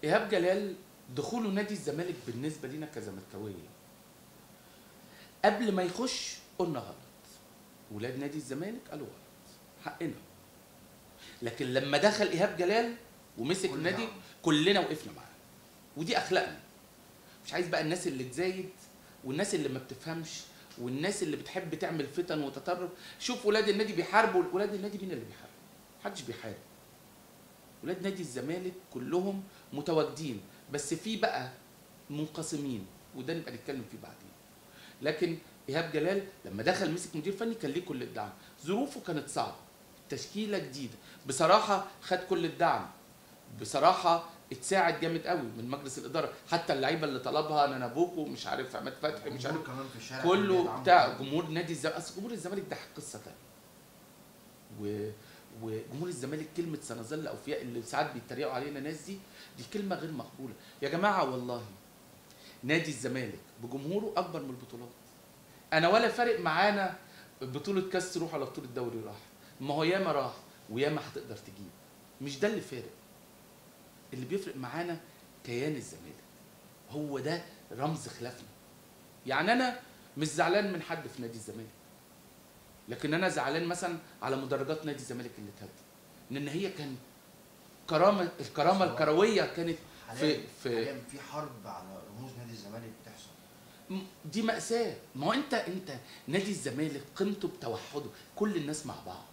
ايهاب جلال دخوله نادي الزمالك بالنسبه لينا كزملكاويه قبل ما يخش قلنا غلط ولاد نادي الزمالك قالوا غلط حقنا لكن لما دخل ايهاب جلال ومسك كل النادي دعم. كلنا وقفنا معاه ودي اخلاقنا مش عايز بقى الناس اللي تزايد والناس اللي ما بتفهمش والناس اللي بتحب تعمل فتن وتطرف شوف ولاد النادي بيحاربوا ولاد النادي مين اللي بيحارب محدش بيحارب ولاد نادي الزمالك كلهم متواجدين بس في بقى منقسمين وده نبقى نتكلم فيه بعدين لكن ايهاب جلال لما دخل مسك مدير فني كان ليه كل الدعم ظروفه كانت صعبه تشكيله جديده بصراحه خد كل الدعم بصراحه اتساعد جامد قوي من مجلس الاداره حتى اللعيبه اللي طلبها انا بوكو مش عارف عماد فتحي مش عارف الجمهور كمان في الشارع كان كله بيدعمه. بتاع جمهور نادي الزمالك اصل جمهور الزمالك ده قصه تانية و... وجمهور الزمالك كلمه سنظل اوفياء اللي ساعات بيتريقوا علينا ناس دي دي كلمه غير مقبوله يا جماعه والله نادي الزمالك بجمهوره اكبر من البطولات انا ولا فارق معانا بطوله كاس تروح ولا بطوله دوري راح ما هو ياما راح وياما هتقدر تجيب مش ده اللي فارق اللي بيفرق معانا كيان الزمالك هو ده رمز خلافنا يعني انا مش زعلان من حد في نادي الزمالك لكن انا زعلان مثلا على مدرجات نادي الزمالك اللي اتهد لان هي كان كرامه الكرامه الكرويه كانت في حاليا في حاليا في حرب على رموز نادي الزمالك بتحصل م- دي مأساة ما هو انت انت نادي الزمالك قيمته بتوحده كل الناس مع بعض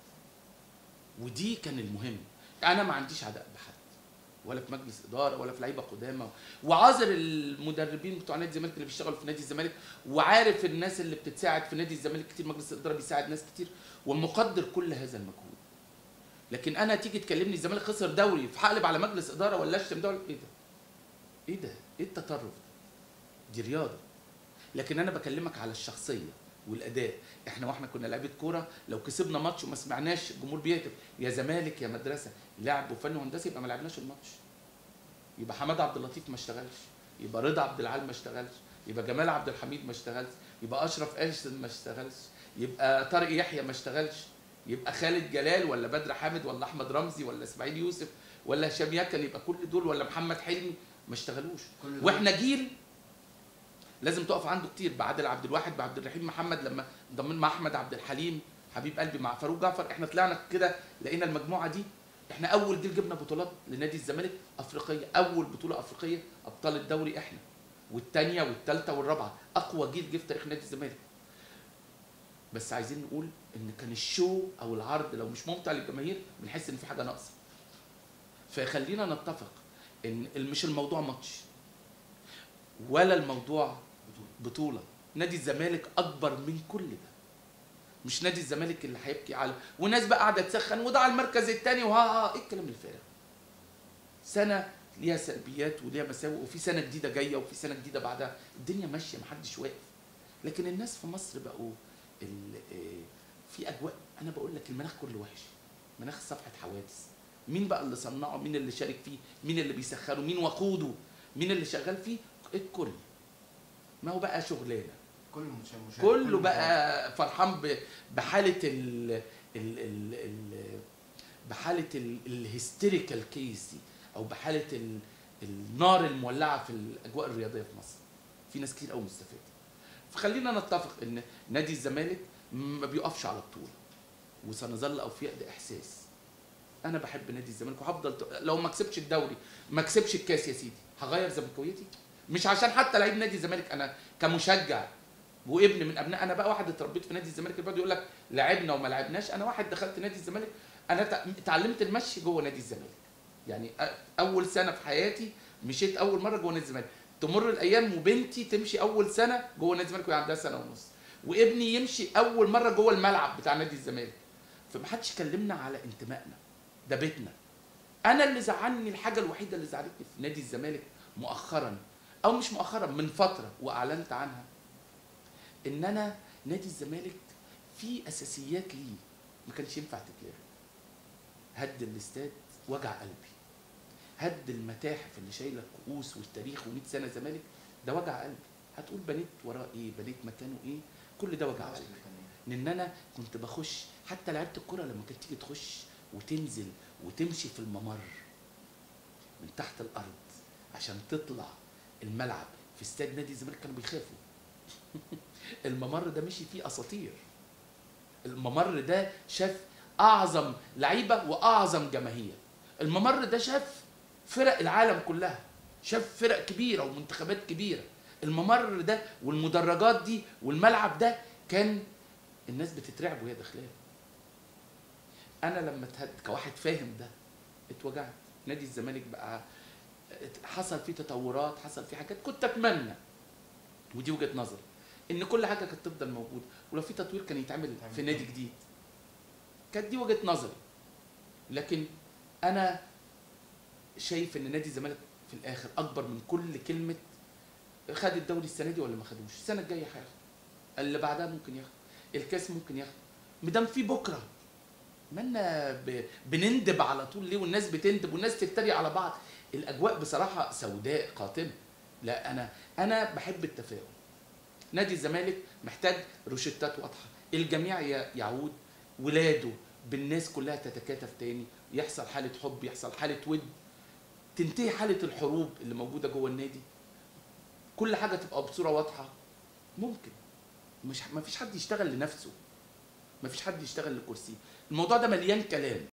ودي كان المهم انا ما عنديش عداء بحد ولا في مجلس اداره ولا في لعيبه قدامى وعاذر المدربين بتوع نادي الزمالك اللي بيشتغلوا في نادي الزمالك وعارف الناس اللي بتتساعد في نادي الزمالك كتير مجلس الاداره بيساعد ناس كتير ومقدر كل هذا المجهود لكن انا تيجي تكلمني الزمالك خسر دوري فهقلب على مجلس اداره ولا اشتم دوري ايه ده ايه ده ايه التطرف ده دي رياضه لكن انا بكلمك على الشخصيه والاداء احنا واحنا كنا لعيبه كوره لو كسبنا ماتش وما سمعناش الجمهور بيهتف يا زمالك يا مدرسه لعب وفن وهندسه يبقى ما لعبناش الماتش يبقى حماد عبد اللطيف ما اشتغلش يبقى رضا عبد العال ما اشتغلش يبقى جمال عبد الحميد ما اشتغلش يبقى اشرف قاسم ما اشتغلش يبقى طارق يحيى ما اشتغلش يبقى خالد جلال ولا بدر حامد ولا احمد رمزي ولا اسماعيل يوسف ولا هشام يكن يبقى كل دول ولا محمد حلمي ما اشتغلوش كل دول- واحنا جيل لازم تقف عنده كتير بعادل عبد الواحد بعبد الرحيم محمد لما ضمن مع احمد عبد الحليم حبيب قلبي مع فاروق جعفر احنا طلعنا كده لقينا المجموعه دي احنا اول جيل جبنا بطولات لنادي الزمالك افريقيه اول بطوله افريقيه ابطال الدوري احنا والثانيه والثالثه والرابعه اقوى جيل جه في تاريخ نادي الزمالك بس عايزين نقول ان كان الشو او العرض لو مش ممتع للجماهير بنحس ان في حاجه ناقصه فخلينا نتفق ان مش الموضوع ماتش ولا الموضوع بطوله نادي الزمالك اكبر من كل ده مش نادي الزمالك اللي هيبكي على وناس بقى قاعده تسخن وده على المركز الثاني وها ها ايه الكلام الفارغ سنه ليها سلبيات وليها مساوئ وفي سنه جديده جايه وفي سنه جديده بعدها الدنيا ماشيه محدش واقف لكن الناس في مصر بقوا ال- آه، في اجواء انا بقول لك المناخ كله وحش مناخ صفحه حوادث مين بقى اللي صنعه مين اللي شارك فيه مين اللي بيسخره مين وقوده مين اللي شغال فيه الكل ما هو بقى شغلانه كل مشاهد مشاهد- كله كل بقى فرحان ب- بحاله ال ال ال ال بحاله ال- الهستيريكال كيس دي او بحاله ال النار المولعه في الاجواء الرياضيه في مصر في ناس كتير قوي مستفاده فخلينا نتفق ان نادي الزمالك ما بيقفش على بطوله وسنظل اوفياء ده احساس انا بحب نادي الزمالك وهفضل ت- لو ما كسبش الدوري ما كسبش الكاس يا سيدي هغير زملكاويتي مش عشان حتى لعيب نادي الزمالك انا كمشجع وابن من ابناء انا بقى واحد اتربيت في نادي الزمالك اللي بيقعد يقول لك لعبنا وما لعبناش انا واحد دخلت نادي الزمالك انا تع- اتعلمت المشي جوه نادي الزمالك يعني أ- اول سنه في حياتي مشيت اول مره جوه نادي الزمالك تمر الايام وبنتي تمشي اول سنه جوه نادي الزمالك وهي عندها سنه ونص وابني يمشي اول مره جوه الملعب بتاع نادي الزمالك فمحدش كلمنا على انتمائنا ده بيتنا انا اللي زعلني الحاجه الوحيده اللي زعلتني في نادي الزمالك مؤخرا او مش مؤخرا من فتره واعلنت عنها ان انا نادي الزمالك في اساسيات ليه ما كانش ينفع تتلغي هد الاستاد وجع قلبي هد المتاحف اللي شايله الكؤوس والتاريخ و100 سنه زمالك ده وجع قلبي هتقول بنيت وراه ايه بنيت مكانه ايه كل ده وجع قلبي ان انا كنت بخش حتى لعيبه الكوره لما كانت تيجي تخش وتنزل وتمشي في الممر من تحت الارض عشان تطلع الملعب في استاد نادي الزمالك كانوا بيخافوا الممر ده مشي فيه اساطير الممر ده شاف اعظم لعيبه واعظم جماهير الممر ده شاف فرق العالم كلها شاف فرق كبيره ومنتخبات كبيره الممر ده والمدرجات دي والملعب ده كان الناس بتترعب وهي داخلاه انا لما اتهد كواحد فاهم ده اتوجعت نادي الزمالك بقى حصل فيه تطورات حصل فيه حاجات كنت اتمنى ودي وجهه نظري ان كل حاجه كانت تفضل موجوده ولو في تطوير كان يتعمل في نادي جديد كانت دي وجهه نظري لكن انا شايف ان نادي الزمالك في الاخر اكبر من كل كلمه خد الدوري السنه دي ولا ما خدوش السنه الجايه هياخد اللي بعدها ممكن ياخد الكاس ممكن ياخد مدام في بكره مالنا ب... بنندب على طول ليه والناس بتندب والناس تتريق على بعض الاجواء بصراحه سوداء قاتمه لا انا انا بحب التفاؤل نادي الزمالك محتاج روشتات واضحه الجميع ي- يعود ولاده بالناس كلها تتكاتف تاني يحصل حاله حب يحصل حاله ود تنتهي حاله الحروب اللي موجوده جوه النادي كل حاجه تبقى بصوره واضحه ممكن مش ما فيش حد يشتغل لنفسه ما فيش حد يشتغل لكرسيه الموضوع ده مليان كلام